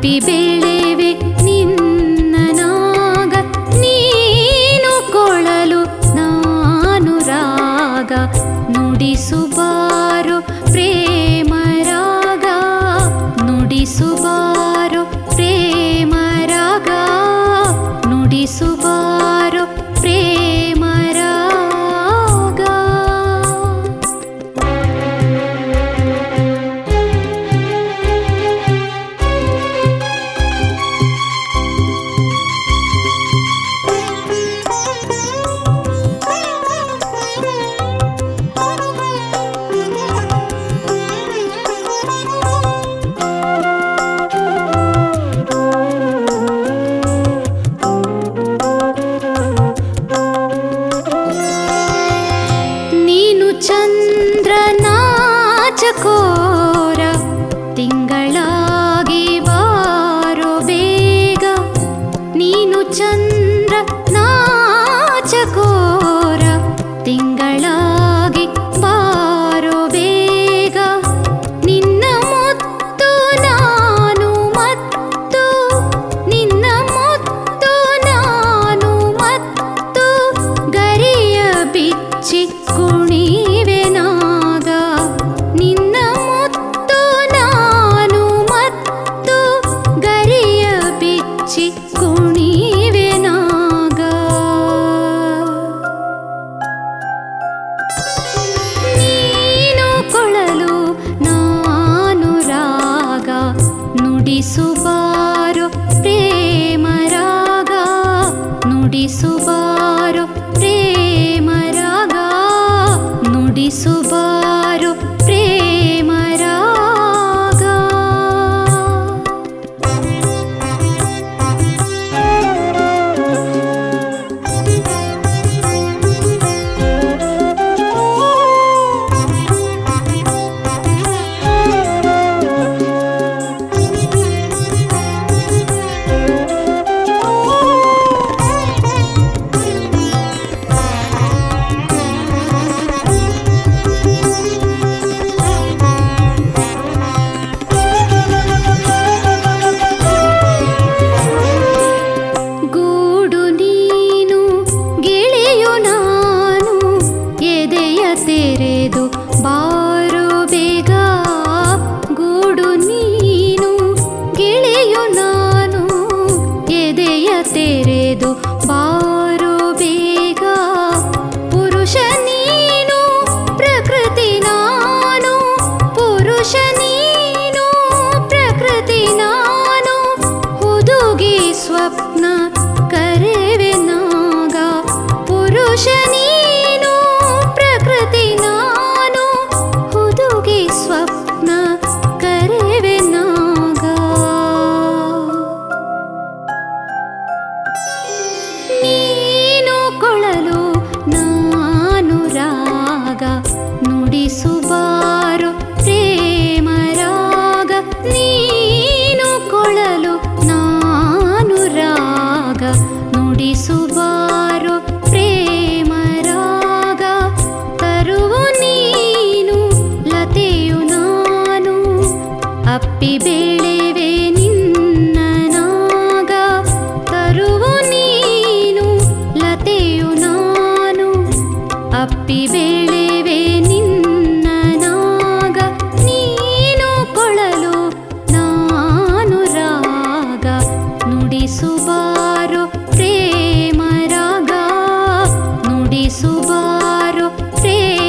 ಅಪ್ಪಿ ಬೆಳೆವೆ ನಿನ್ನನಾಗ ನೀನು ಕೊಳಲು ನಾನು ರಾಗ ನುಡಿಸುಬಾರು ಪ್ರೇಮ ರಾಗ ನುಡಿಸುಬಾರು ಪ್ರೇಮ ರಾಗ ನುಡಿಸುಬಾರು ಪ್ರೇಮ ರಾಗ ನೀನು ಚಂದ್ರನಾಚಕೋರ ತಿಂಗಳಾಗಿ ಬಾರೋ ಬೇಗ ನೀನು ಚಂದ್ರ ನಾಚಕೋರ ತಿಂಗಳಾಗಿ ಬಾರೋ ಬೇಗ ನಿನ್ನ ಮುತ್ತು ನಾನು ಮತ್ತು ನಿನ್ನ ಮುತ್ತು ನಾನು ಮತ್ತು ಗರಿಯ ಬಿಚ್ಚಿ ಕುಣಿವೆ ನಾಗ ನಿನ್ನ ಮುತ್ತು ನಾನು ಮತ್ತು ಗರಿಯ ಬಿಚ್ಚಿ ಕುಣಿವೆ ನಾಗ ನೀನು ಕೊಳಲು ನಾನು ರಾಗ ನುಡಿಸುಬಾರು ಪ್ರೇಮ ರಾಗ ನುಡಿಸುಬಾರು ಪ್ರೇಮ ರಾಗ ನುಡಿಸುಬಾರು ಪ್ರೇಮ ರಾಗ ಗೂಡು ನೀನು ಗಿಳಿಯು ನಾನು ಎದೆಯ ತೆರೆದು ಬಾರು ಬೇಗ ಗೂಡು ನೀನು ಗಿಳಿಯು ನಾನು ಎದೆಯ ತೆರೆದು ಬಾರು ಬೇಗ ಪುರುಷ ನೀನು ಪ್ರಕೃತಿ ನಾನು ಪುರುಷ ನೀನು ಪ್ರಕೃತಿ ನಾನು ಹುದುಗಿ ಸ್ವಪ್ನ ಕರೆವೆ ನಾಗ ಪುರುಷ ನೀನು ಪ್ರಕೃತಿ ನಾನು ಹುದುಗಿ ಸ್ವಪ್ನ ಕರೆವೆ ನಾಗ ನೀನು ಕೊಳಲು ನಾನು ರಾಗ ನುಡಿಸುಬಾರು ಪ್ರೇಮ ರಾಗ ನೀನು ಕೊಳಲು ನಾನು ರಾಗ ನುಡಿಸುಬಾರು ಪ್ರೇಮ ರಾಗ ತರುವು ನೀನು ಲತೆಯು ನಾನು ಅಪ್ಪಿ ಬೆಳೆವೆ ನಿನ್ನ ನಾಗ ತರುವು ನೀನು ಲತೆಯು ನಾನು ಅಪ್ಪಿ ಬೆಳೆವೆ ನಿನ್ನ ನಾಗ ನೀನು ಕೊಳಲು ನಾನು ರಾಗ ನುಡಿಸುಬಾರು ಪ್ರೇಮ ರಾಗ ನುಡಿಸುಬಾರು ಪ್ರೇಮ